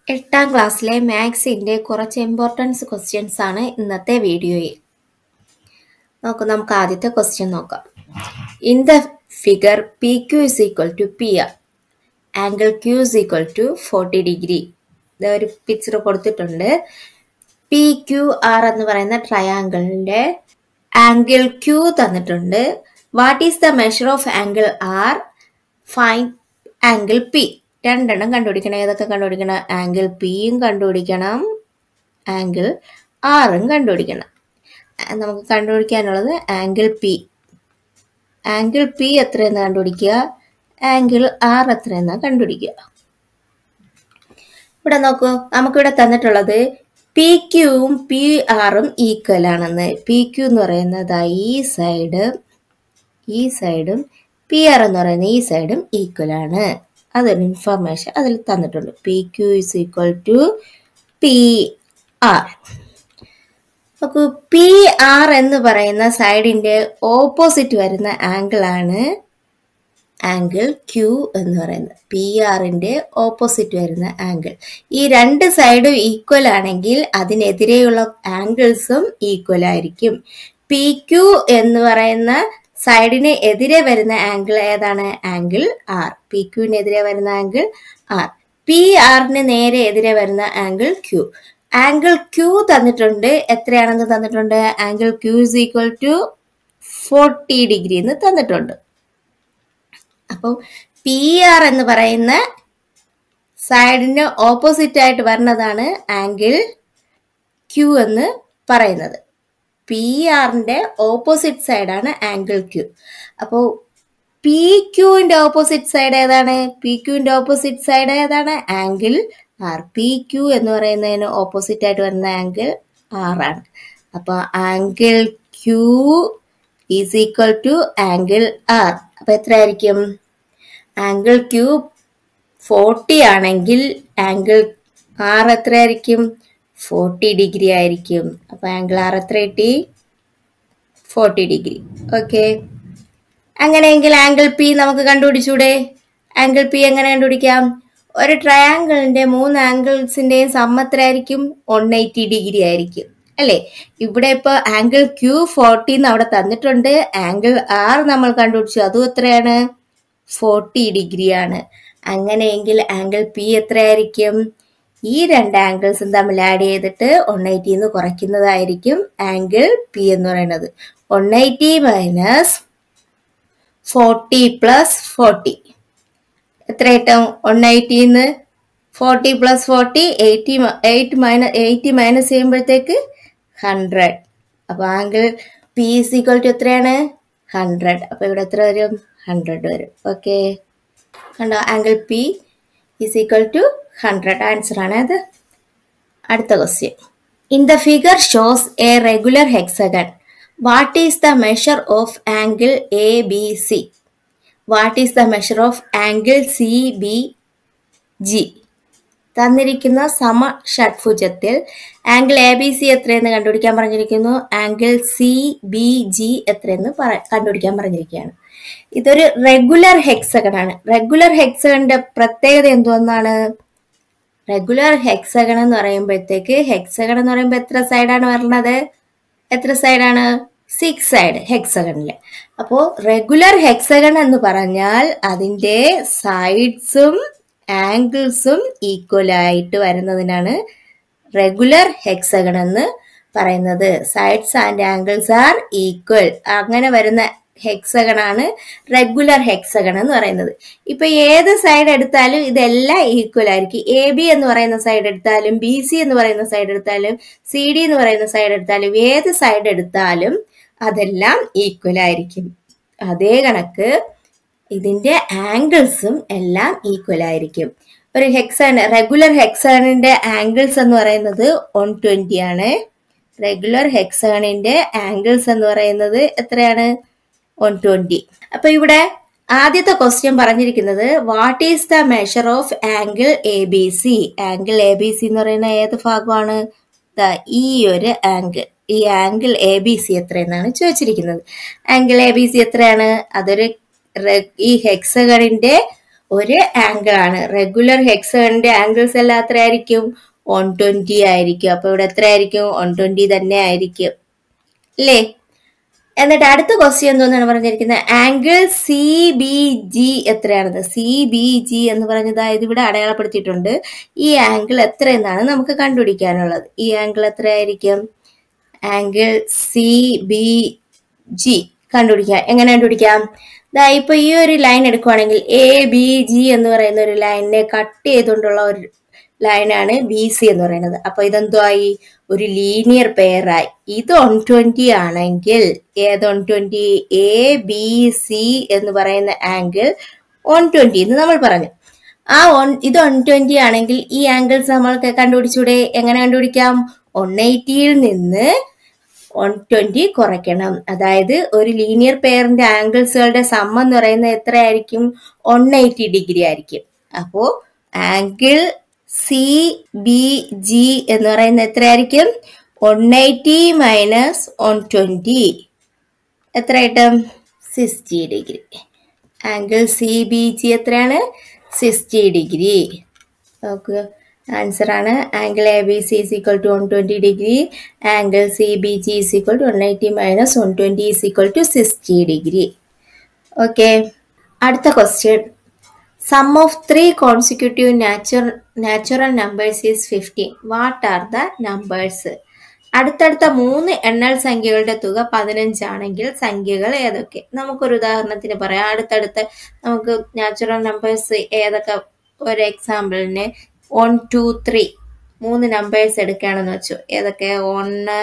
എട്ടാം ക്ലാസ്സിലെ മാത്സിന്റെ കുറച്ച് ഇമ്പോർട്ടൻസ് ക്വസ്റ്റ്യൻസ് ആണ് ഇന്നത്തെ വീഡിയോയിൽ നോക്ക് നമുക്ക് ആദ്യത്തെ ക്വസ്റ്റ്യൻ നോക്കാം in the figure P Q is equal to P R angle Q is equal to forty degree ഒരു പിക്ചർ കൊടുത്തിട്ടുണ്ട് പി ക്യു ആർ എന്ന് പറയുന്ന ട്രയാങ്കിളിന്റെ ആംഗിൾ ക്യു തന്നിട്ടുണ്ട് what is the measure of angle R find angle P രണ്ടെണ്ണം കണ്ടുപിടിക്കണം ഏതൊക്കെ കണ്ടുപിടിക്കണം ആംഗിൾ പിയും കണ്ടുപിടിക്കണം ആംഗിൾ ആറും കണ്ടുപിടിക്കണം ആ, നമുക്ക് കണ്ടുപിടിക്കാനുള്ളത് ആംഗിൾ പി ആംഗിൾ പി എത്രയെന്ന് കണ്ടുപിടിക്കുക ആംഗിൾ ആർ എത്രയെന്ന് കണ്ടുപിടിക്കുക ഇവിടെ നോക്കൂ നമുക്കിവിടെ തന്നിട്ടുള്ളത് പി ക്യൂവും പി ആറും ഈക്വൽ ആണെന്ന് പി ക്യു എന്ന് പറയുന്നത് ഈ സൈഡ് ഈ സൈഡും പി ആർ എന്ന് പറയുന്ന ഈ സൈഡും ഈക്വൽ ആണ് അതൊരു ഇൻഫർമേഷൻ അതിൽ തന്നിട്ടുണ്ട് P Q is equal to P R നോക്കൂ പി ആർ എന്ന് പറയുന്ന സൈഡിന്റെ ഓപ്പോസിറ്റ് വരുന്ന ആംഗിൾ ആണ് ആംഗിൾ ക്യൂ എന്ന് പറയുന്നത് പി ആറിന്റെ ഓപ്പോസിറ്റ് വരുന്ന ആംഗിൾ ഈ രണ്ട് സൈഡും ഈക്വൽ ആണെങ്കിൽ അതിനെതിരെയുള്ള ആംഗിൾസും ഈക്വൽ ആയിരിക്കും പി ക്യു എന്ന് പറയുന്ന സൈഡിന് എതിരെ വരുന്ന ആംഗിൾ ഏതാണ് ആംഗിൾ ആർ പി ക്യൂവിനെതിരെ വരുന്ന ആംഗിൾ ആർ പി ആറിന് നേരെ എതിരെ വരുന്ന ആംഗിൾ ക്യൂ ആംഗിൾ ക്യൂ തന്നിട്ടുണ്ട് എത്രയാണെന്ന് തന്നിട്ടുണ്ട് angle Q is equal to forty degree എന്ന് തന്നിട്ടുണ്ട് അപ്പം പി ആർ എന്ന് പറയുന്ന സൈഡിന് ഓപ്പോസിറ്റ് ആയിട്ട് വരുന്നതാണ് ആംഗിൾ ക്യൂ എന്ന് പറയുന്നത് പി ആറിന്റെ ഓപ്പോസിറ്റ് സൈഡാണ് ആംഗിൾ ക്യൂ അപ്പോൾ പി ക്യൂവിന്റെ ഓപ്പോസിറ്റ് സൈഡ് ഏതാണ് പി ക്യൂവിന്റെ ഓപ്പോസിറ്റ് സൈഡ് ഏതാണ് ആംഗിൾ ആർ പി ക്യൂ എന്ന് പറയുന്നതിന് ഓപ്പോസിറ്റ് ആയിട്ട് വരുന്ന ആംഗിൾ ആർ ആണ് അപ്പോൾ angle Q is equal to angle R അപ്പൊ എത്രയായിരിക്കും ആംഗിൾ ക്യൂ ഫോർട്ടി ആണെങ്കിൽ ആംഗിൾ ആർ എത്രയായിരിക്കും ഫോർട്ടി ഡിഗ്രി ആയിരിക്കും അപ്പൊ ആംഗിൾ ആർ എത്ര കിട്ടി ഫോർട്ടി ഡിഗ്രി ഓക്കെ അങ്ങനെയെങ്കിൽ ആംഗിൾ പി നമുക്ക് കണ്ടുപിടിച്ചൂടെ ആംഗിൾ പി എങ്ങനെ കണ്ടുപിടിക്കാം ഒരു ട്രയാങ്കിളിന്റെ മൂന്ന് ആംഗിൾസിന്റെയും സം എത്രയായിരിക്കും വൺ എയ്റ്റി ഡിഗ്രി ആയിരിക്കും അല്ലേ ഇവിടെ ഇപ്പൊ ആംഗിൾ ക്യൂ ഫോർട്ടി എന്ന് അവിടെ തന്നിട്ടുണ്ട് ആംഗിൾ ആർ നമ്മൾ കണ്ടുപിടിച്ചു അതും എത്രയാണ് ഫോർട്ടി ഡിഗ്രി ആണ് അങ്ങനെയെങ്കിൽ ആംഗിൾ പി എത്രയായിരിക്കും ഈ രണ്ട് ആംഗിൾസും തമ്മിൽ ആഡ് ചെയ്തിട്ട് വൺ എയ്റ്റിന്ന് കുറയ്ക്കുന്നതായിരിക്കും ആംഗിൾ പി എന്ന് പറയുന്നത് one eighty minus forty plus forty എത്ര കിട്ടും വൺ എയ്റ്റിന്ന് forty plus forty eighty eight minus eighty minus ചെയ്യുമ്പോഴത്തേക്ക് ഹൺഡ്രഡ് അപ്പൊ angle P is equal to എത്രയാണ് ഹൺഡ്രഡ് അപ്പൊ ഇവിടെ എത്ര വരും ഹൺഡ്രഡ് വരും ഓക്കെ കണ്ടോ angle P is equal to hundred answer ആണ് അത് അടുത്ത question in the figure shows a regular hexagon what is the measure of angle A B C what is the measure of angle C B G തന്നിരിക്കുന്ന സമ ഷഡ്ഭുജത്തിൽ angle A B C എത്രയെന്ന് കണ്ടുപിടിക്കാൻ പറഞ്ഞിരിക്കുന്നു angle C B G എത്രയെന്ന് പറ- കണ്ടുപിടിക്കാൻ പറഞ്ഞിരിക്കുകയാണ് ഇതൊരു റെഗുലർ ഹെക്സഗൺ ആണ് റെഗുലർ ഹെക്സഗണിന്റെ പ്രത്യേകത എന്തുവെന്നാണ് റെഗുലർ ഹെക്സഗൺ എന്ന് പറയുമ്പോഴത്തേക്ക് ഹെക്സഗൺ എന്ന് പറയുമ്പോൾ എത്ര സൈഡാണ് വരുന്നത് എത്ര സൈഡാണ് സിക്സ് സൈഡ് ഹെക്സഗണില് അപ്പോൾ റെഗുലർ ഹെക്സഗൺ എന്ന് പറഞ്ഞാൽ അതിന്റെ സൈഡ്സും ആംഗിൾസും ഈക്വൽ ആയിട്ട് വരുന്നതിനാണ് റെഗുലർ ഹെക്സഗൺ എന്ന് പറയുന്നത് sides and angles are equal അങ്ങനെ വരുന്ന ഹെക്സഗൺ ആണ് റെഗുലർ ഹെക്സഗൺ എന്ന് പറയുന്നത് ഇപ്പൊ ഏത് സൈഡ് എടുത്താലും ഇതെല്ലാം ഈക്വൽ ആയിരിക്കും എ ബി എന്ന് പറയുന്ന സൈഡ് എടുത്താലും ബി സി എന്ന് പറയുന്ന സൈഡ് എടുത്താലും സി ഡി എന്ന് പറയുന്ന സൈഡ് എടുത്താലും ഏത് സൈഡ് എടുത്താലും അതെല്ലാം ഈക്വൽ ആയിരിക്കും അതേ കണക്ക് ഇതിന്റെ ആംഗിൾസും എല്ലാം ഈക്വൽ ആയിരിക്കും ഒരു ഹെക്സൺ റെഗുലർ ഹെക്സണിന്റെ ആംഗിൾസ് എന്ന് പറയുന്നത് വൺ ട്വന്റി ആണ് റെഗുലർ ഹെക്സണിന്റെ ആംഗിൾസ് എന്ന് പറയുന്നത് എത്രയാണ് വൺ ട്വന്റി അപ്പൊ ഇവിടെ ആദ്യത്തെ ക്വസ്റ്റ്യൻ പറഞ്ഞിരിക്കുന്നത് what is the measure of angle A B C angle A B C എന്ന് പറയുന്ന ഏത് ഭാഗമാണ് ദാ ഈ ഒരു ആംഗിൾ ഈ ആംഗിൾ എ ബി സി എത്രയെന്നാണ് ചോദിച്ചിരിക്കുന്നത് ആംഗിൾ എ ബി സി എത്രയാണ് അതൊരു റെ- ഈ ഹെക്സഗണിന്റെ ഒരു ആംഗിൾ ആണ് റെഗുലർ ഹെക്സണിന്റെ ആംഗിൾസ് എല്ലാം എത്ര ആയിരിക്കും വൺ ട്വന്റി ആയിരിക്കും അപ്പൊ ഇവിടെ എത്ര ആയിരിക്കും വൺ ട്വന്റി തന്നെ ആയിരിക്കും അല്ലേ എന്നിട്ട് അടുത്ത ക്വസ്റ്റ്യൻ എന്തോന്നാണ് പറഞ്ഞിരിക്കുന്നത് ആംഗിൾ സി ബി ജി എത്രയാണെന്ന് സി ബി ജി എന്ന് പറഞ്ഞത് ഇത് ഇവിടെ അടയാളപ്പെടുത്തിയിട്ടുണ്ട് ഈ ആംഗിൾ എത്ര എന്നാണ് നമുക്ക് കണ്ടുപിടിക്കാനുള്ളത് ഈ ആംഗിൾ എത്രയായിരിക്കും ആംഗിൾ സി ബി ജി കണ്ടുപിടിക്കാം എങ്ങനെ കണ്ടുപിടിക്കാം ദാ ഇപ്പൊ ഈ ഒരു ലൈൻ എടുക്കുവാണെങ്കിൽ എ ബി ജി എന്ന് പറയുന്ന ഒരു ലൈനിനെ കട്ട് ചെയ്തുകൊണ്ടുള്ള ഒരു ലൈനാണ് ബി സി എന്ന് പറയുന്നത് അപ്പൊ ഇതെന്തുമായി ഒരു ലീനിയർ പെയറായി ഇത് വൺ ട്വന്റി ആണെങ്കിൽ ഏത് one twenty A B C എന്ന് പറയുന്ന ആംഗിൾ വൺ ട്വന്റി എന്ന് നമ്മൾ പറഞ്ഞു ആ വൺ ഇത് വൺ ട്വന്റി ആണെങ്കിൽ ഈ ആംഗിൾസ് നമ്മൾക്ക് കണ്ടുപിടിച്ചൂടെ എങ്ങനെ കണ്ടുപിടിക്കാം വൺ എയ്റ്റിയിൽ നിന്ന് വൺ ട്വന്റി കുറയ്ക്കണം അതായത് ഒരു ലീനിയർ പെയറിന്റെ ആംഗിൾസുകളുടെ സം എന്ന് പറയുന്നത് എത്രയായിരിക്കും വൺ എയ്റ്റി ഡിഗ്രി ആയിരിക്കും അപ്പോ ആംഗിൾ സി ബി ജി എന്ന് പറയുന്നത് എത്രയായിരിക്കും one eighty minus one twenty എത്ര കിട്ടും sixty degree angle C B G എത്രയാണ് സിക്സ്റ്റി ഡിഗ്രി ഓക്കെ ആൻസർ ആണ് angle A B C is equal to one twenty degree angle C B G is equal to one eighty minus one twenty is equal to sixty degree okay അടുത്ത question sum of three consecutive natural natural numbers is fifteen what are the numbers അടുത്തടുത്ത മൂന്ന് എണ്ണൽ സംഖ്യകളുടെ തുക പതിനഞ്ചാണെങ്കിൽ സംഖ്യകൾ ഏതൊക്കെ നമുക്കൊരു ഉദാഹരണത്തിന് പറയാം അടുത്തടുത്ത നമുക്ക് നാച്ചുറൽ നമ്പേഴ്സ് ഏതൊക്കെ ഒരു എക്സാമ്പിളിന് വൺ ടു ത്രീ മൂന്ന് നമ്പേഴ്സ് എടുക്കുകയാണെന്ന് വെച്ചു ഏതൊക്കെ ഒന്ന്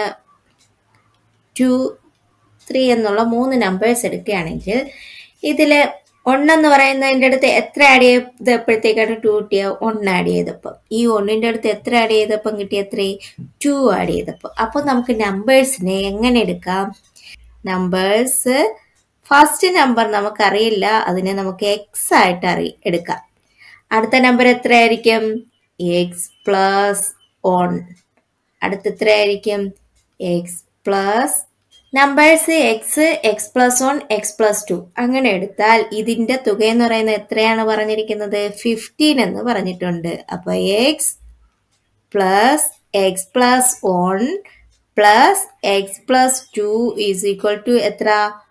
ടു ത്രീ എന്നുള്ള മൂന്ന് നമ്പേഴ്സ് എടുക്കുകയാണെങ്കിൽ ഇതില് ഒന്നെന്ന് പറയുന്നതിൻ്റെ അടുത്ത് എത്ര ആഡ് ചെയ്തപ്പോഴത്തേക്കാണ് ടു കിട്ടിയ ഒന്ന് ആഡ് ചെയ്തപ്പോൾ ഈ ഒന്നിൻ്റെ അടുത്ത് എത്ര ആഡ് ചെയ്തപ്പം കിട്ടിയ എത്ര ടു ആഡ് ചെയ്തപ്പോൾ അപ്പോൾ നമുക്ക് നമ്പേഴ്സിനെ എങ്ങനെ എടുക്കാം നമ്പേഴ്സ് ഫസ്റ്റ് നമ്പർ നമുക്കറിയില്ല അതിനെ നമുക്ക് എക്സ് ആയിട്ട് അറി എടുക്കാം അടുത്ത നമ്പർ എത്രയായിരിക്കും എക്സ് പ്ലസ് ഓൺ അടുത്ത എത്രയായിരിക്കും X plus numbers X X plus one X plus two അങ്ങനെ എടുത്താൽ ഇതിന്റെ തുക എന്ന് പറയുന്നത് എത്രയാണ് പറഞ്ഞിരിക്കുന്നത് ഫിഫ്റ്റീൻ എന്ന് പറഞ്ഞിട്ടുണ്ട് അപ്പൊ X plus X plus one plus X plus two is equal to എത്ര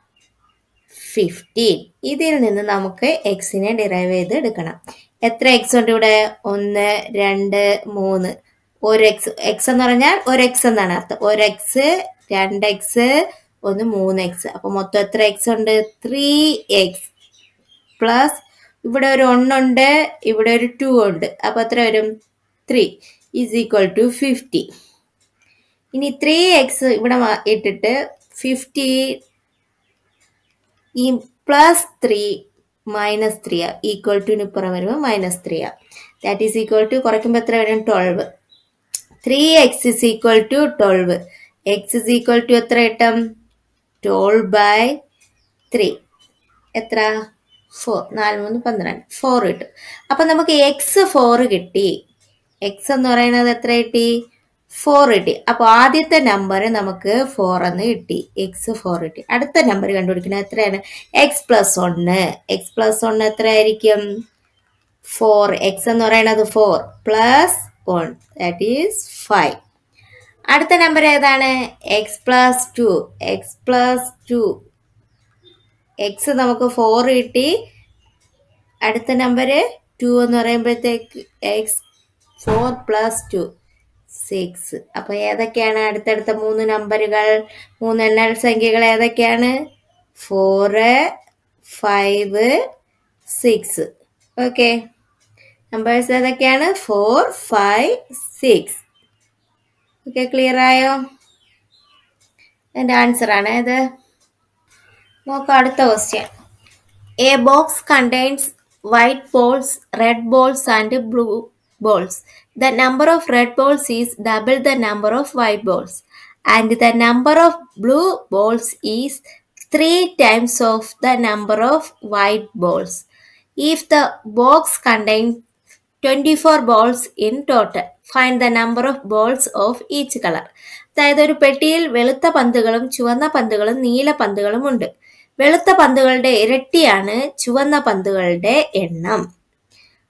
ഫിഫ്റ്റീൻ ഇതിൽ നിന്ന് നമുക്ക് എക്സിനെ ഡിറൈവ് ചെയ്ത് എടുക്കണം എത്ര എക്സ് ഉണ്ട് ഇവിടെ ഒന്ന് രണ്ട് മൂന്ന് ഒരു എക്സ് എക്സ് എന്ന് പറഞ്ഞാൽ ഒരു എക്സ് എന്നാണ് അർത്ഥം ഒരു എക്സ് രണ്ട് എക്സ് ഒന്ന് മൂന്ന് എക്സ് അപ്പൊ മൊത്തം എത്ര എക്സ് ഉണ്ട് ത്രീ എക്സ് പ്ലസ് ഇവിടെ ഒരു ഒന്നുണ്ട് ഇവിടെ ഒരു ടു ഉണ്ട് അപ്പൊ എത്ര വരും three is equal to fifty ഇനി ത്രീ എക്സ് ഇവിടെ മാ- ഇട്ടിട്ട് ഫിഫ്റ്റി ഈ പ്ലസ് ത്രീ മൈനസ് ത്രീ ആ ഈക്വൽ ടുന് ഇപ്പുറം വരുമ്പോൾ മൈനസ് ത്രീ ആ ദാറ്റ് ഈസ് ഈക്വൽ ടു കുറയ്ക്കുമ്പോൾ എത്ര വരും twelve three X is equal to twelve X is equal to എത്ര കിട്ടും ട്വൽവ് ബൈ ത്രീ എത്ര ഫോർ നാല് മൂന്ന് പന്ത്രണ്ട് ഫോർ കിട്ടും അപ്പം നമുക്ക് എക്സ് ഫോർ കിട്ടി എക്സ് എന്ന് പറയുന്നത് എത്ര കിട്ടി ഫോർ കിട്ടി അപ്പോൾ ആദ്യത്തെ നമ്പർ നമുക്ക് ഫോർ എന്ന് കിട്ടി എക്സ് ഫോർ കിട്ടി അടുത്ത നമ്പർ കണ്ടുപിടിക്കുന്നത് എത്രയാണ് എക്സ് പ്ലസ് ഒന്ന് എക്സ് പ്ലസ് ഒന്ന് എത്രയായിരിക്കും ഫോർ എക്സ് എന്ന് പറയുന്നത് four plus one that is five അടുത്ത നമ്പർ ഏതാണ് x plus two x plus two x നമുക്ക് ഫോർ കിട്ടി അടുത്ത നമ്പർ ടു എന്ന് പറയുമ്പോഴത്തേക്ക് x four plus two six അപ്പൊ ഏതൊക്കെയാണ് അടുത്തടുത്ത മൂന്ന് നമ്പറുകൾ മൂന്ന് എണ്ണൽ സംഖ്യകൾ ഏതൊക്കെയാണ് four five six okay numbers ഏതൊക്കെയാണ് four five six okay clear ആയോ എൻ്റെ ആൻസർ ആണ് ഇത് നോക്കാം അടുത്ത question a box contains white balls red balls and blue balls. The number of red balls is double the number of white balls, and the number of blue balls is three times of the number of white balls. If the box contains 24 balls in total, find the number of balls of each color. അതായത് ഒരു പെട്ടിയിൽ വെളുത്ത പന്തുകളും ചുവന്ന പന്തുകളും നീല പന്തുകളും ഉണ്ട് വെളുത്ത പന്തുകളുടെ ഇരട്ടിയാണ് ചുവന്ന പന്തുകളുടെ എണ്ണം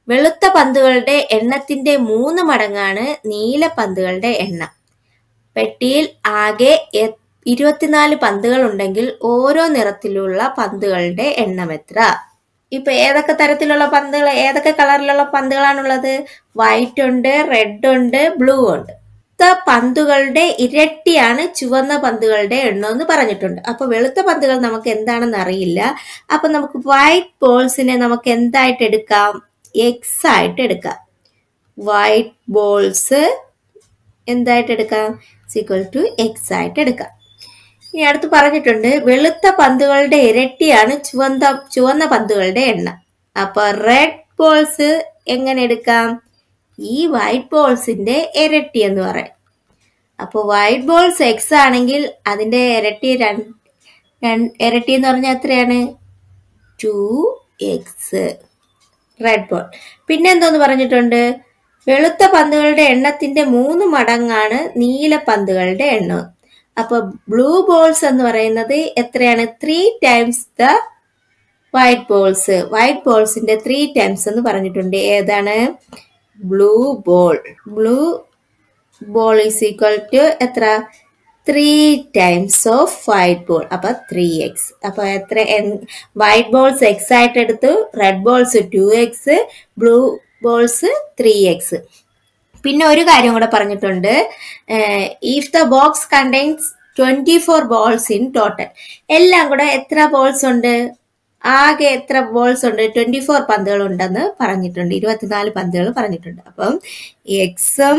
വെളുത്ത പന്തുകളുടെ എണ്ണത്തിന്റെ മൂന്ന് മടങ്ങാണ് നീല പന്തുകളുടെ എണ്ണം പെട്ടിയിൽ ആകെ എ- ഇരുപത്തിനാല് പന്തുകൾ ഉണ്ടെങ്കിൽ ഓരോ നിറത്തിലുള്ള പന്തുകളുടെ എണ്ണം എത്ര ഇപ്പൊ ഏതൊക്കെ തരത്തിലുള്ള പന്തുകൾ ഏതൊക്കെ കളറിലുള്ള പന്തുകളാണുള്ളത് വൈറ്റ് ഉണ്ട് റെഡ് ഉണ്ട് ബ്ലൂ ഉണ്ട് വെളുത്ത പന്തുകളുടെ ഇരട്ടിയാണ് ചുവന്ന പന്തുകളുടെ എണ്ണം എന്ന് പറഞ്ഞിട്ടുണ്ട് അപ്പൊ വെളുത്ത പന്തുകൾ നമുക്ക് എന്താണെന്ന് അറിയില്ല അപ്പൊ നമുക്ക് വൈറ്റ് ബോൾസിനെ നമുക്ക് എന്തായിട്ട് എടുക്കാം എക്സ് ആയിട്ട് എടുക്കാം വൈറ്റ് ബോൾസ് എന്തായിട്ട് എടുക്കാം സിക്വൽ ടു എക്സ് ആയിട്ട് എടുക്കാം ഇനി അടുത്ത് പറഞ്ഞിട്ടുണ്ട് വെളുത്ത പന്തുകളുടെ ഇരട്ടിയാണ് ചുവന്ന ചുവന്ന പന്തുകളുടെ എണ്ണം അപ്പൊ റെഡ് ബോൾസ് എങ്ങനെ എടുക്കാം ഈ വൈറ്റ് ബോൾസിന്റെ ഇരട്ടി എന്ന് പറയും അപ്പൊ വൈറ്റ് ബോൾസ് എക്സ് ആണെങ്കിൽ അതിന്റെ ഇരട്ടി രണ്ട് രണ്ട് ഇരട്ടി എന്ന് പറഞ്ഞാൽ എത്രയാണ് ടു എക്സ് റെഡ് ബോൾ പിന്നെ എന്തോന്ന് പറഞ്ഞിട്ടുണ്ട് വെളുത്ത പന്തുകളുടെ എണ്ണത്തിന്റെ മൂന്ന് മടങ്ങാണ് നീല പന്തുകളുടെ എണ്ണം അപ്പൊ ബ്ലൂ ബോൾസ് എന്ന് പറയുന്നത് എത്രയാണ് three times the white balls white ബോൾസിന്റെ ത്രീ ടൈംസ് എന്ന് പറഞ്ഞിട്ടുണ്ട് ഏതാണ് blue ball blue ball is equal to എത്ര three times of white ball അപ്പൊ ത്രീ എക്സ് അപ്പൊ എത്ര വൈറ്റ് ബോൾസ് എക്സ് ആയിട്ട് എടുത്തു red balls two x blue balls three x പിന്നെ ഒരു കാര്യം കൂടെ പറഞ്ഞിട്ടുണ്ട് if the box contains twenty four balls in total എല്ലാം കൂടെ എത്ര ബോൾസ് ഉണ്ട് ആകെ എത്ര ബോൾസ് ഉണ്ട് ട്വന്റി ഫോർ പന്തുകൾ ഉണ്ടെന്ന് പറഞ്ഞിട്ടുണ്ട് ഇരുപത്തിനാല് പന്തുകൾ പറഞ്ഞിട്ടുണ്ട് അപ്പം എക്സും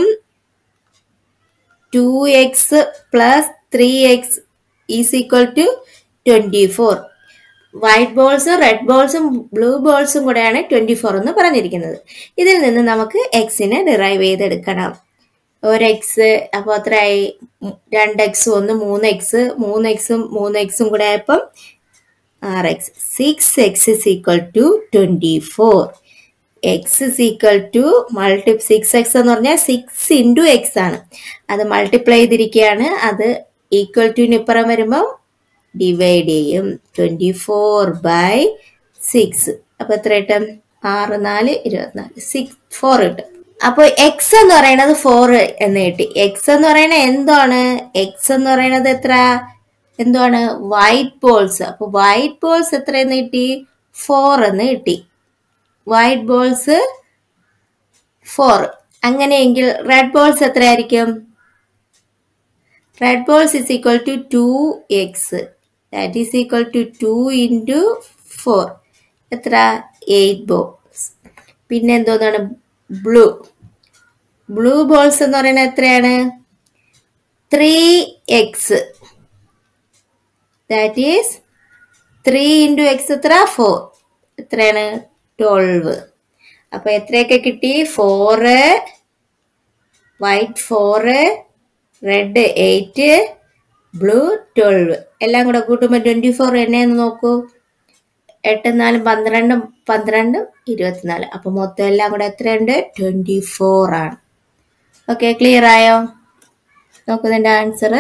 two x plus three x is equal to twenty four white ബോൾസും റെഡ് ബോൾസും ബ്ലൂ ബോൾസും കൂടെയാണ് ട്വന്റി ഫോർ എന്ന് പറഞ്ഞിരിക്കുന്നത് ഇതിൽ നിന്ന് നമുക്ക് എക്സിനെ ഡിറൈവ് ചെയ്തെടുക്കണം ഒരു എക്സ് അപ്പോൾ അത്രയായി രണ്ട് എക്സ് ഒന്ന് മൂന്ന് എക്സ് മൂന്ന് എക്സും മൂന്ന് എക്സും കൂടെ ആയപ്പം ആറ് x six x is equal to twenty four x is equal to multi six x എന്ന് പറഞ്ഞാൽ സിക്സ് ഇൻറ്റു എക്സ് ആണ് അത് മൾട്ടിപ്ലൈ ചെയ്തിരിക്കുകയാണ് അത് ഈക്വൽ ടുവിന് ഇപ്പുറം വരുമ്പം ഡിവൈഡ് ചെയ്യും ട്വന്റി ഫോർ ബൈ സിക്സ് അപ്പൊ എത്ര കിട്ടും ആറ് നാല് ഇരുപത്തിനാല് സിക്സ് ഫോർ കിട്ടും അപ്പൊ എക്സ് എന്ന് പറയുന്നത് ഫോർ എന്ന് കിട്ടി എക്സ് എന്ന് പറയുന്നത് എന്താണ് എക്സ് എന്ന് പറയുന്നത് എത്ര എന്താണ് വൈറ്റ് ബോൾസ് അപ്പൊ വൈറ്റ് ബോൾസ് എത്ര എന്ന് കിട്ടി ഫോർ എന്ന് കിട്ടി വൈറ്റ് ബോൾസ് ഫോർ അങ്ങനെയെങ്കിൽ റെഡ് ബോൾസ് എത്രയായിരിക്കും red balls is equal to two x that is equal to two into four എത്ര എയ്റ്റ് ബോൾസ് പിന്നെ എന്തോന്നാണ് ബ്ലൂ ബ്ലൂ ബോൾസ് എന്ന് പറയുന്നത് എത്രയാണ് three x that is three into x എത്ര four എത്രയാണ് ട്വൽവ് അപ്പൊ എത്രയൊക്കെ കിട്ടി four white four red eight blue twelve എല്ലാം കൂടെ കൂട്ടുമ്പോൾ ട്വന്റി ഫോർ എന്നെയെന്ന് നോക്കൂ എട്ട് നാലും പന്ത്രണ്ടും പന്ത്രണ്ടും ഇരുപത്തിനാല് അപ്പൊ മൊത്തം എല്ലാം കൂടെ എത്രയുണ്ട് ട്വന്റി ഫോർ ആണ് ഓക്കെ ക്ലിയർ ആയോ നോക്കുന്നതിന്റെ ആൻസർ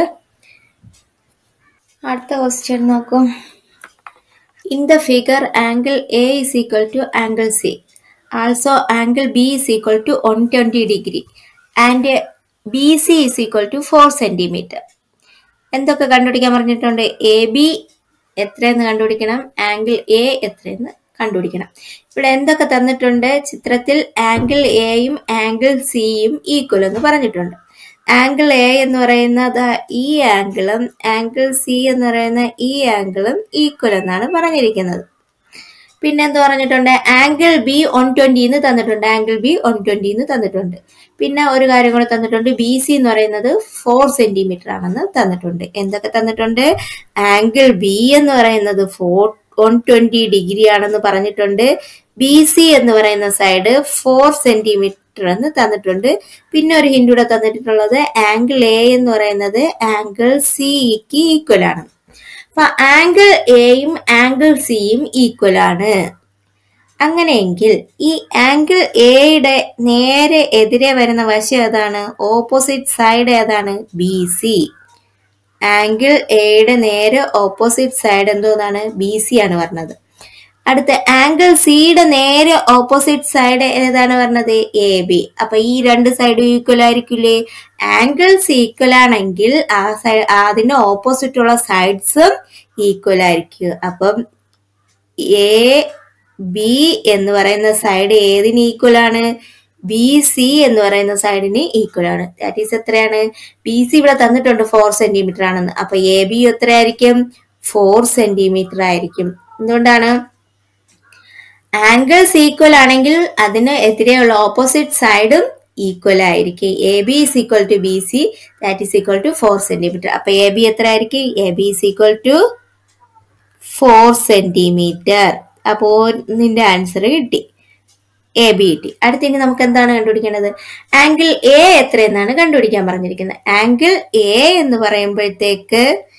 അടുത്ത ക്വസ്റ്റ്യൻ നോക്കൂ in the figure angle A is equal to angle C also angle B is equal to one twenty degree and B C is equal to four centimetre എന്തൊക്കെ കണ്ടുപിടിക്കാൻ പറഞ്ഞിട്ടുണ്ട് A B എത്രയെന്ന് കണ്ടുപിടിക്കണം angle A എത്രയെന്ന് കണ്ടുപിടിക്കണം ഇവിടെ എന്തൊക്കെ തന്നിട്ടുണ്ട് ചിത്രത്തിൽ ആംഗിൾ എയും ആംഗിൾ സിയും ഈക്വൽ എന്ന് പറഞ്ഞിട്ടുണ്ട് ആംഗിൾ എ എന്ന് പറയുന്നത് ഈ ആംഗിളും ആംഗിൾ സി എന്ന് പറയുന്ന ഈ ആംഗിളും ഈക്വൽ എന്നാണ് പറഞ്ഞിരിക്കുന്നത് പിന്നെ എന്ത് പറഞ്ഞിട്ടുണ്ട് ആംഗിൾ ബി വൺ ട്വന്റി എന്ന് തന്നിട്ടുണ്ട് ആംഗിൾ ബി വൺ ട്വന്റി എന്ന് തന്നിട്ടുണ്ട് പിന്നെ ഒരു കാര്യം കൂടെ തന്നിട്ടുണ്ട് ബി സി എന്ന് പറയുന്നത് ഫോർ സെന്റിമീറ്റർ ആണെന്ന് തന്നിട്ടുണ്ട് എന്തൊക്കെ തന്നിട്ടുണ്ട് ആംഗിൾ ബി എന്ന് പറയുന്നത് ഫോർ വൺ ട്വന്റി ഡിഗ്രി ആണെന്ന് പറഞ്ഞിട്ടുണ്ട് ബി സി എന്ന് പറയുന്ന സൈഡ് ഫോർ സെന്റിമീറ്റർ എന്ന് തന്നിട്ടുണ്ട് പിന്നെ ഒരു ഹിന്റ് കൂടെ തന്നിട്ടുള്ളത് ആംഗിൾ എ എന്ന് പറയുന്നത് ആംഗിൾ സിക്ക് ഈക്വൽ ആണ് അപ്പൊ ആംഗിൾ എയും ആംഗിൾ സിയും ഈക്വൽ ആണ് അങ്ങനെയെങ്കിൽ ഈ ആംഗിൾ എയുടെ നേരെ എതിരെ വരുന്ന വശം ഏതാണ് ഓപ്പോസിറ്റ് സൈഡ് ഏതാണ് ബി സി ആംഗിൾ എയുടെ നേരെ ഓപ്പോസിറ്റ് സൈഡ് എന്തോന്നാണ് ബി സി ആണ് പറഞ്ഞത് അടുത്ത ആംഗിൾ സിയുടെ നേരെ ഓപ്പോസിറ്റ് സൈഡ് ഏതാണ് പറഞ്ഞത് എ ബി അപ്പൊ ഈ രണ്ട് സൈഡും ഈക്വൽ ആയിരിക്കില്ലേ ആംഗിൾസ് ഈക്വൽ ആണെങ്കിൽ ആ സൈഡ് അതിന്റെ ഓപ്പോസിറ്റ് ഉള്ള സൈഡ്സും ഈക്വൽ ആയിരിക്കും അപ്പം എ ബി എന്ന് പറയുന്ന സൈഡ് ഏതിന് ഈക്വൽ ആണ് ബി സി എന്ന് പറയുന്ന സൈഡിന് ഈക്വൽ ആണ് ദാറ്റ് ഈസ് എത്രയാണ് ബി സി ഇവിടെ തന്നിട്ടുണ്ട് ഫോർ സെന്റിമീറ്റർ ആണെന്ന് അപ്പൊ എ ബി എത്രയായിരിക്കും ഫോർ സെന്റിമീറ്റർ ആയിരിക്കും എന്തുകൊണ്ടാണ് ആംഗിൾസ് ഈക്വൽ ആണെങ്കിൽ അതിന് എതിരെയുള്ള ഓപ്പോസിറ്റ് സൈഡും ഈക്വൽ ആയിരിക്കും A B is equal to B C that is equal to four centimetre അപ്പൊ എ ബി എത്ര ആയിരിക്കും A B is equal to four centimetre അപ്പോ നിന്റെ ആൻസർ കിട്ടി എ ബി കിട്ടി അടുത്ത ഇനി നമുക്ക് എന്താണ് കണ്ടുപിടിക്കേണ്ടത് ആംഗിൾ എ എത്ര എന്നാണ് കണ്ടുപിടിക്കാൻ പറഞ്ഞിരിക്കുന്നത് ആംഗിൾ എ എന്ന് പറയുമ്പോഴത്തേക്ക്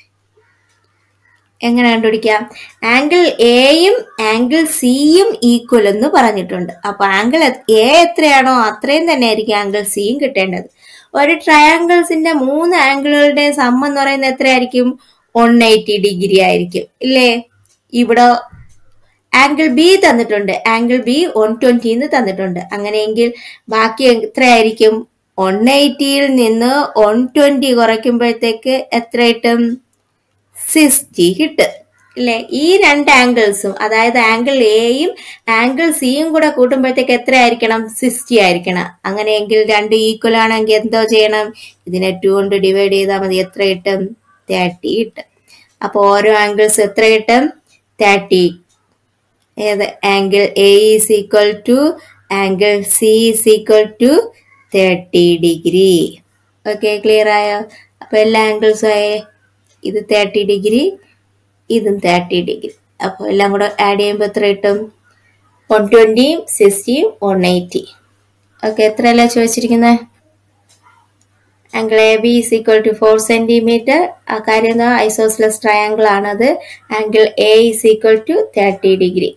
എങ്ങനെ കണ്ടുപിടിക്കാം ആംഗിൾ എയും ആംഗിൾ സിയും ഈക്വൽ എന്ന് പറഞ്ഞിട്ടുണ്ട് അപ്പൊ ആംഗിൾ എ എത്രയാണോ അത്രയും തന്നെ ആയിരിക്കും ആംഗിൾ സിയും കിട്ടേണ്ടത് ഒരു ട്രയാങ്കിൾസിന്റെ മൂന്ന് ആംഗിളുകളുടെ സം എന്ന് പറയുന്നത് എത്രയായിരിക്കും വൺ എയ്റ്റി ഡിഗ്രി ആയിരിക്കും ഇല്ലേ ഇവിടെ ആംഗിൾ ബി തന്നിട്ടുണ്ട് ആംഗിൾ ബി വൺ ട്വന്റി എന്ന് തന്നിട്ടുണ്ട് അങ്ങനെയെങ്കിൽ ബാക്കി എത്രയായിരിക്കും വൺ എയ്റ്റിയിൽ നിന്ന് വൺ ട്വന്റി കുറയ്ക്കുമ്പോഴത്തേക്ക് എത്ര കിട്ടും സിക്സ്റ്റി കിട്ടും അല്ലെ ഈ രണ്ട് ആംഗിൾസും അതായത് ആംഗിൾ എയും ആംഗിൾ സിയും കൂടെ കൂട്ടുമ്പോഴത്തേക്ക് എത്ര ആയിരിക്കണം സിക്സ്റ്റി ആയിരിക്കണം അങ്ങനെയെങ്കിൽ രണ്ട് ഈക്വൽ ആണെങ്കിൽ എന്തോ ചെയ്യണം ഇതിനെ ടു കൊണ്ട് ഡിവൈഡ് ചെയ്താൽ മതി എത്ര കിട്ടും തേർട്ടി കിട്ടും അപ്പൊ ഓരോ ആംഗിൾസ് എത്ര കിട്ടും തേർട്ടി ഏത് angle A is equal to angle C is equal to thirty degree okay clear ആയോ അപ്പൊ എല്ലാ ആംഗിൾസും ആയേ ഇത് തേർട്ടി ഡിഗ്രി ഇതും തേർട്ടി ഡിഗ്രി അപ്പോൾ എല്ലാം കൂടെ ആഡ് ചെയ്യുമ്പോൾ എത്ര കിട്ടും വൺ ട്വൻറ്റിയും സിക്സ്റ്റിയും വൺ എയ്റ്റി ഓക്കെ എത്രയല്ല ചോദിച്ചിരിക്കുന്നത് angle A B is equal to four centimetre ആ കാര്യം എന്താ ഐസോസ്ലസ് ട്രയാങ്കിൾ ആണത് angle A is equal to thirty degree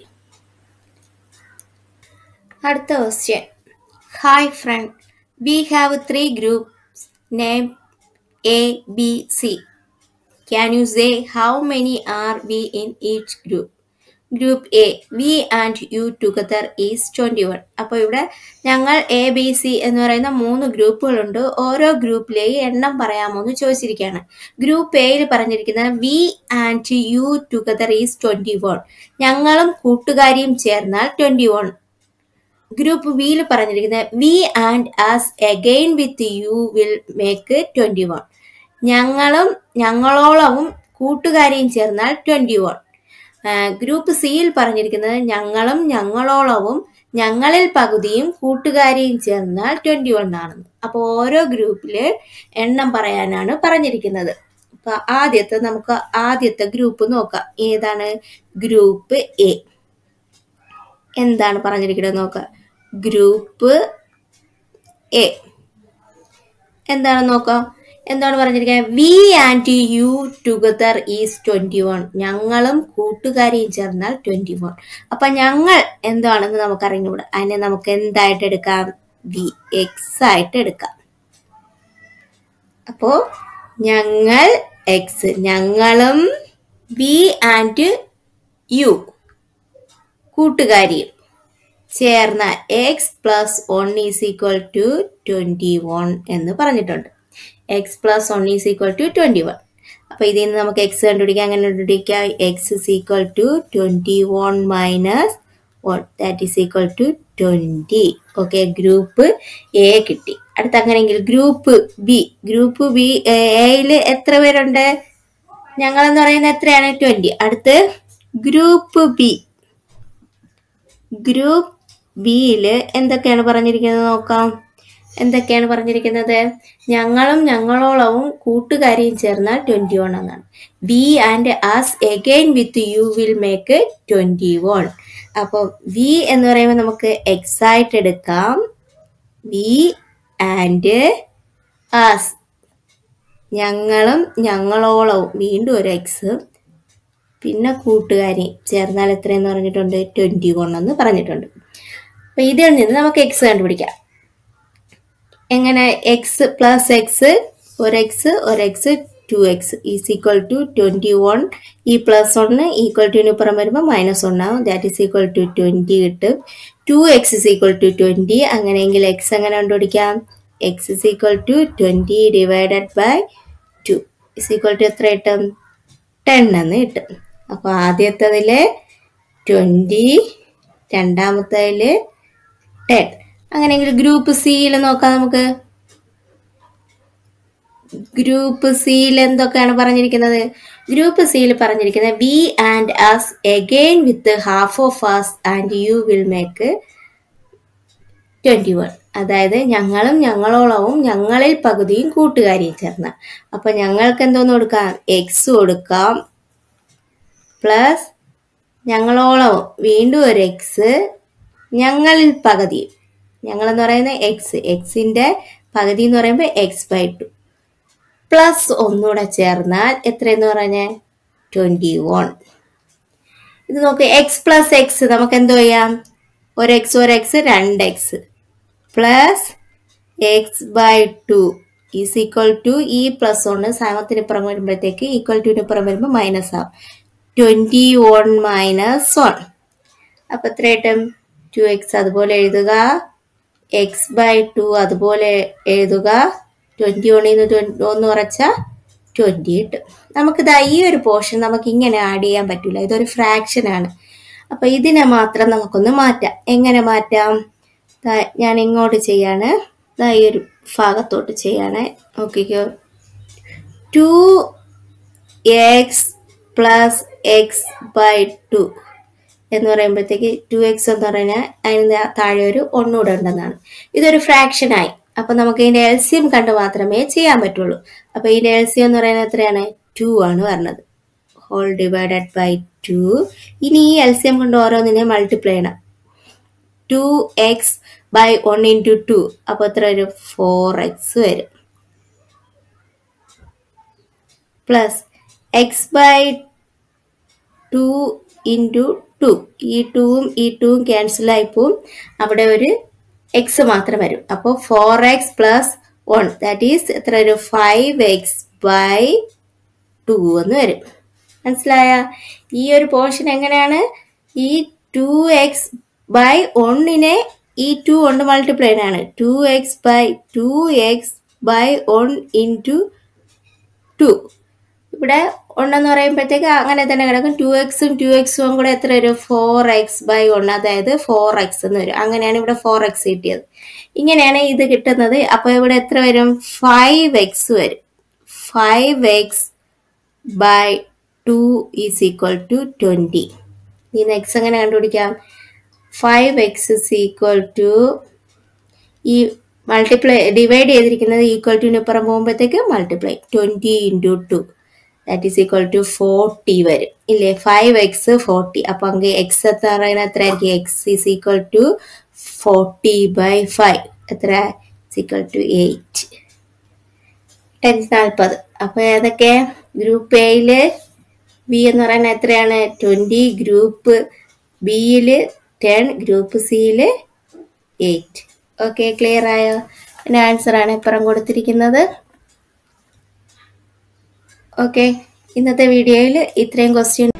അടുത്ത question hi friend we have three groups name A B C Can you say how many are we in each group? Group A we and you together is twenty one അപ്പോൾ ഇവിടെ ഞങ്ങൾ A B C എന്ന് പറയുന്ന മൂന്ന് ഗ്രൂപ്പുകളുണ്ട് ഓരോ ഗ്രൂപ്പിലെയും എണ്ണം പറയാമോ എന്ന് ചോദിച്ചിരിക്കുകയാണ് ഗ്രൂപ്പ് എയിൽ പറഞ്ഞിരിക്കുന്നത് we and you together is twenty one ഞങ്ങളും കൂട്ടുകാരിയും ചേർന്നാൽ ട്വന്റി വൺ ഗ്രൂപ്പ് വിയിൽ പറഞ്ഞിരിക്കുന്നത് we and us again with you will make twenty one ഞങ്ങളും ഞങ്ങളോളവും കൂട്ടുകാരെയും ചേർന്നാൽ ട്വന്റി വൺ ഗ്രൂപ്പ് സിയിൽ പറഞ്ഞിരിക്കുന്നത് ഞങ്ങളും ഞങ്ങളോളവും ഞങ്ങളിൽ പകുതിയും കൂട്ടുകാരെയും ചേർന്നാൽ ട്വന്റി വൺ ആണെന്ന് അപ്പോൾ ഓരോ ഗ്രൂപ്പില് എണ്ണം പറയാനാണ് പറഞ്ഞിരിക്കുന്നത് അപ്പൊ ആദ്യത്തെ നമുക്ക് ആദ്യത്തെ ഗ്രൂപ്പ് നോക്കാം ഏതാണ് ഗ്രൂപ്പ് എ എന്താണ് പറഞ്ഞിരിക്കുന്നത് നോക്കാം ഗ്രൂപ്പ് എ എന്താണ് നോക്കാം എന്താണ് പറഞ്ഞിരിക്കുന്നത് we and you together is twenty one ഞങ്ങളും കൂട്ടുകാരെയും ചേർന്നാൽ ട്വന്റി വൺ അപ്പൊ ഞങ്ങൾ എന്താണെന്ന് നമുക്ക് അറിഞ്ഞുകൂടാ അതിനെ നമുക്ക് എന്തായിട്ട് എടുക്കാം വി എക്സ് ആയിട്ട് എടുക്കാം അപ്പോ ഞങ്ങൾ എക്സ് ഞങ്ങളും വി ആൻഡ് യു കൂട്ടുകാരിയും ചേർന്ന x plus one is equal to twenty one എന്ന് പറഞ്ഞിട്ടുണ്ട് x plus one is equal to twenty one അപ്പൊ ഇതിൽ നിന്ന് നമുക്ക് എക്സ് കണ്ടുപിടിക്കാം അങ്ങനെ കണ്ടുപിടിക്കാം x is equal to twenty one minus one that is equal to twenty okay group A കിട്ടി അടുത്ത അങ്ങനെയെങ്കിൽ ഗ്രൂപ്പ് ബി ഗ്രൂപ്പ് ബി എയിൽ എത്ര പേരുണ്ട് ഞങ്ങൾ എന്ന് പറയുന്നത് എത്രയാണ് ട്വന്റി അടുത്ത് ഗ്രൂപ്പ് ബി ഗ്രൂപ്പ് ബിയില് എന്തൊക്കെയാണ് പറഞ്ഞിരിക്കുന്നത് നോക്കാം എന്തൊക്കെയാണ് പറഞ്ഞിരിക്കുന്നത് ഞങ്ങളും ഞങ്ങളോളവും കൂട്ടുകാരിയും ചേർന്നാൽ ട്വന്റി വൺ എന്നാണ് we and us again with you will make twenty one അപ്പോൾ വി എന്ന് പറയുമ്പോൾ നമുക്ക് എക്സ് ആയിട്ട് എടുക്കാം വി ആൻഡ് ആസ് ഞങ്ങളും ഞങ്ങളോളവും വീണ്ടും ഒരു എക്സ് പിന്നെ കൂട്ടുകാരി ചേർന്നാൽ എത്രയെന്ന് പറഞ്ഞിട്ടുണ്ട് ട്വന്റി വൺ എന്ന് പറഞ്ഞിട്ടുണ്ട് അപ്പൊ ഇതിൽ നിന്ന് നമുക്ക് എക്സ് കണ്ടുപിടിക്കാം എങ്ങനെ എക്സ് പ്ലസ് എക്സ് ഒരു എക്സ് ഒരു x two x is equal to twenty one ഈ പ്ലസ് ഒന്ന് ഈക്വൽ ടുവിന് പുറം വരുമ്പോൾ മൈനസ് ഒന്നാവും that is equal to twenty കിട്ടും two x is equal to twenty അങ്ങനെയെങ്കിൽ എക്സ് എങ്ങനെ കണ്ടുപിടിക്കാം x is equal to twenty divided by two is equal to എത്ര കിട്ടും ടെൻ എന്ന് കിട്ടും അപ്പോൾ ആദ്യത്തതിൽ ട്വൻറ്റി രണ്ടാമത്തതിൽ ടെൻ അങ്ങനെയെങ്കിൽ ഗ്രൂപ്പ് സിയിൽ നോക്കാം നമുക്ക് ഗ്രൂപ്പ് സിയിൽ എന്തൊക്കെയാണ് പറഞ്ഞിരിക്കുന്നത് ഗ്രൂപ്പ് സിയിൽ പറഞ്ഞിരിക്കുന്നത് we and us again with half of us and you will make twenty one അതായത് ഞങ്ങളും ഞങ്ങളോളവും ഞങ്ങളിൽ പകുതിയും കൂട്ടുകാരിയും ചേർന്ന് അപ്പൊ ഞങ്ങൾക്ക് എന്തോന്ന് കൊടുക്കാം എക്സ് കൊടുക്കാം പ്ലസ് ഞങ്ങളോളവും വീണ്ടും ഒരു എക്സ് ഞങ്ങളിൽ പകുതി ഞങ്ങളെന്ന് പറയുന്നത് എക്സ് എക്സിന്റെ പകുതി എന്ന് പറയുമ്പോൾ എക്സ് ബൈ ടു പ്ലസ് ഒന്നുകൂടെ ചേർന്നാൽ എത്രയെന്ന് പറഞ്ഞാൽ ട്വൻറ്റി വൺ ഇത് നോക്ക് എക്സ് പ്ലസ് എക്സ് നമുക്ക് എന്തോ ചെയ്യാം ഒരു എക്സ് ഒരു എക്സ് രണ്ട് x plus x by two is equal to ഈ പ്ലസ് കൊണ്ട് സമത്തിന് പുറം വരുമ്പോഴത്തേക്ക് ഈക്വൽ ടുവിന് പുറം വരുമ്പോൾ മൈനസ് ആവും ട്വൻറ്റി വൺ മൈനസ് വൺ അപ്പം എത്ര കിട്ടും ടു എക്സ് അതുപോലെ എഴുതുക എക്സ് ബൈ ടു അതുപോലെ എഴുതുക ട്വൻറ്റി വണ്ണിൽ നിന്ന് ഒന്ന് കുറച്ചാൽ ട്വൻറ്റി കിട്ടും നമുക്കിത് ഈ ഒരു പോർഷൻ നമുക്ക് ഇങ്ങനെ ആഡ് ചെയ്യാൻ പറ്റില്ല ഇതൊരു ഫ്രാക്ഷൻ ആണ് അപ്പൊ ഇതിനെ മാത്രം നമുക്കൊന്ന് മാറ്റാം എങ്ങനെ മാറ്റാം ദാ ഞാൻ ഇങ്ങോട്ട് ചെയ്യാണ് ദാ ഈ ഒരു ഭാഗത്തോട്ട് ചെയ്യാണ് നോക്കിക്കോ two x plus x by two എന്ന് പറയുമ്പോഴത്തേക്ക് ടു എക്സ് എന്ന് പറഞ്ഞാൽ അതിന് താഴെ ഒരു ഒന്നുകൂടെ ഉണ്ടെന്നാണ് ഇതൊരു ഫ്രാക്ഷൻ ആയി അപ്പൊ നമുക്ക് ഇതിന്റെ എൽസിയം കണ്ട് മാത്രമേ ചെയ്യാൻ പറ്റുള്ളൂ അപ്പൊ ഇതിന്റെ എൽസിയം എന്ന് പറയുന്നത് എത്രയാണ് ടു ആണ് പറഞ്ഞത് ഹോൾ ഡിവൈഡഡ് ബൈ ടു ഇനി ഈ എൽസിയം കൊണ്ട് ഓരോന്നിനെ മൾട്ടിപ്ലൈ ചെയ്യണം two x by one into two അപ്പൊ എത്ര വരും ഫോർ എക്സ് വരും plus x by two into two ഈ ടൂവും ഈ ടൂവും ക്യാൻസൽ ആയി പോവും അവിടെ ഒരു എക്സ് മാത്രം വരും അപ്പോൾ four x plus one that is എത്ര ഒരു ഫൈവ് എക്സ് ബൈ ടു എന്ന് വരും മനസ്സിലായ ഈ ഒരു പോർഷൻ എങ്ങനെയാണ് ഈ ടു എക്സ് ബൈ ഒന്നിനെ ഈ ടു കൊണ്ട് മൾട്ടിപ്ലൈ ആണ് two x by two x by one into two ഇവിടെ ഉണ്ടെന്ന് പറയുമ്പോഴത്തേക്ക് അങ്ങനെ തന്നെ കിടക്കും ടു എക്സും ടു എക്സും കൂടെ എത്ര വരും ഫോർ എക്സ് ബൈ വൺ അതായത് ഫോർ എക്സ് എന്ന് വരും അങ്ങനെയാണ് ഇവിടെ ഫോർ എക്സ് കിട്ടിയത് ഇങ്ങനെയാണ് ഇത് കിട്ടുന്നത് അപ്പോൾ ഇവിടെ എത്ര വരും ഫൈവ് എക്സ് വരും five x by two is equal to twenty ഇന്ന് എക്സ് എങ്ങനെ കണ്ടുപിടിക്കാം five x is equal to ഈ മൾട്ടിപ്ലൈ ഡിവൈഡ് ചെയ്തിരിക്കുന്നത് ഈക്വൽ ടുവിന് പുറം പോകുമ്പോഴത്തേക്ക് multiply twenty into two that is equal to forty വരും ഇല്ലേ ഫൈവ് എക്സ് ഫോർട്ടി അപ്പൊ അങ്ങ് എക്സ് എന്ന് പറയുന്നത് എത്ര ആയിരിക്കും x is equal to forty by five എത്ര ഈക്വൽ ടു എയ്റ്റ് ടെൻ നാൽപ്പത് അപ്പൊ ഏതൊക്കെ ഗ്രൂപ്പ് എയില് ബി എന്ന് പറയുന്നത് എത്രയാണ് ട്വന്റി ഗ്രൂപ്പ് ബിയില് ടെൻ ഗ്രൂപ്പ് സിയില് എയ്റ്റ് ഓക്കെ ക്ലിയർ ആയോ എൻ്റെ ആൻസർ ആണ് ഇപ്പുറം കൊടുത്തിരിക്കുന്നത് ഓക്കെ ഇന്നത്തെ വീഡിയോയിൽ ഇത്രയും ക്വസ്റ്റ്യൻ